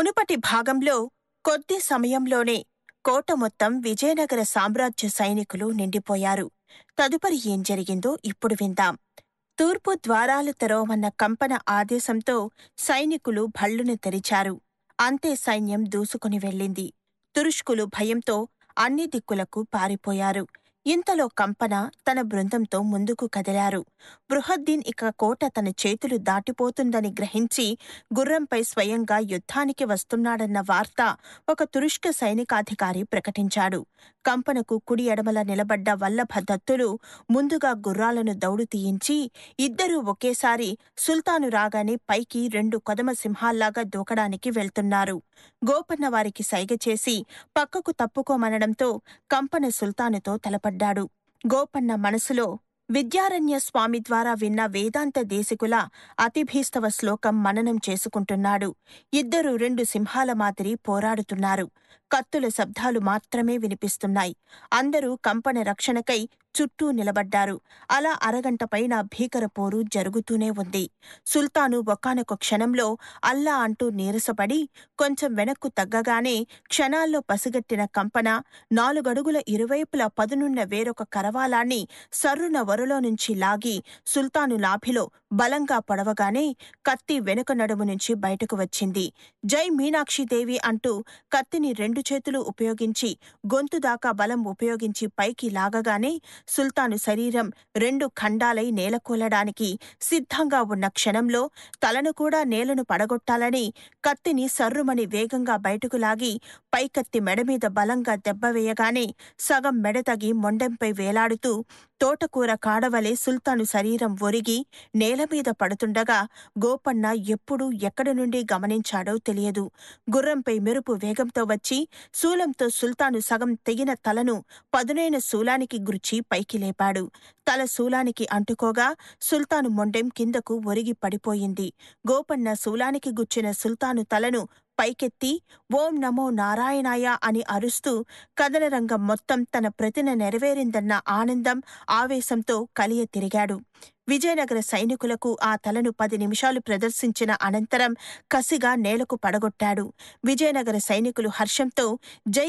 మునుపటి భాగంలో కొద్ది సమయంలోనే కోట మొత్తం విజయనగర సామ్రాజ్య సైనికులు నిండిపోయారు తదుపరి ఏం జరిగిందో ఇప్పుడు విందాం తూర్పు ద్వారాలు తెరవమన్న కంపన ఆదేశంతో సైనికులు భళ్లును తెరిచారు అంతే సైన్యం దూసుకుని వెళ్ళింది తురుష్కులు భయంతో అన్ని దిక్కులకు పారిపోయారు ఇంతలో కంపన తన బృందంతో ముందుకు కదిలారు బృహద్దీన్ ఇక కోట తన చేతులు దాటిపోతుందని గ్రహించి గుర్రంపై స్వయంగా యుద్ధానికి వస్తున్నాడన్న వార్త ఒక తురుష్క సైనికాధికారి ప్రకటించాడు కంపనకు కుడి ఎడమల నిలబడ్డ వల్లభదత్తులు ముందుగా గుర్రాలను దౌడు తీయించి ఇద్దరూ ఒకేసారి సుల్తాను రాగానే పైకి రెండు కొదమ సింహాల్లాగా దూకడానికి వెళ్తున్నారు గోపన్న వారికి సైగ చేసి పక్కకు తప్పుకోమనడంతో కంపన సుల్తానుతో తలపడ్డాడు గోపన్న మనసులో విద్యారణ్య స్వామి ద్వారా విన్న వేదాంత దేశికుల అతిభీస్తవ శ్లోకం మననం చేసుకుంటున్నాడు ఇద్దరు రెండు సింహాల మాదిరి పోరాడుతున్నారు కత్తుల శబ్దాలు మాత్రమే వినిపిస్తున్నాయి అందరూ కంపన రక్షణకై చుట్టూ నిలబడ్డారు అలా అరగంట పైన భీకర పోరు జరుగుతూనే ఉంది సుల్తాను ఒకానొక క్షణంలో అల్లా అంటూ నీరసపడి కొంచెం వెనక్కు తగ్గగానే క్షణాల్లో పసిగట్టిన కంపన నాలుగడుగుల ఇరువైపులా పదునున్న వేరొక కరవాలాన్ని సర్రున వరులో నుంచి లాగి సుల్తాను లాభిలో బలంగా పొడవగానే కత్తి వెనుక నడుము నుంచి బయటకు వచ్చింది జై మీనాక్షిదేవి అంటూ కత్తిని రెండు చేతులు ఉపయోగించి గొంతు దాకా బలం ఉపయోగించి పైకి లాగగానే సుల్తాను శరీరం రెండు ఖండాలై నేలకూలడానికి సిద్ధంగా ఉన్న క్షణంలో తలను కూడా నేలను పడగొట్టాలని కత్తిని సర్రుమని వేగంగా బయటకు లాగి పైకత్తి మెడమీద బలంగా దెబ్బవేయగానే సగం మెడ తగి మొండెంపై వేలాడుతూ తోటకూర కాడవలే సుల్తాను శరీరం ఒరిగి నేలమీద పడుతుండగా గోపన్న ఎప్పుడు ఎక్కడి నుండి గమనించాడో తెలియదు గుర్రంపై మెరుపు వేగంతో వచ్చి శూలంతో సుల్తాను సగం తెగిన తలను పదునైన శూలానికి గుర్చి పైకి లేపాడు తల శూలానికి అంటుకోగా సుల్తాను మొండెం కిందకు ఒరిగి పడిపోయింది గోపన్న శూలానికి గుచ్చిన సుల్తాను తలను పైకెత్తి ఓం నమో నారాయణాయ అని అరుస్తూ కథనరంగం మొత్తం తన ప్రతిన నెరవేరిందన్న ఆనందం ఆవేశంతో కలియ తిరిగాడు విజయనగర సైనికులకు ఆ తలను పది నిమిషాలు ప్రదర్శించిన అనంతరం కసిగా నేలకు పడగొట్టాడు విజయనగర సైనికులు హర్షంతో జై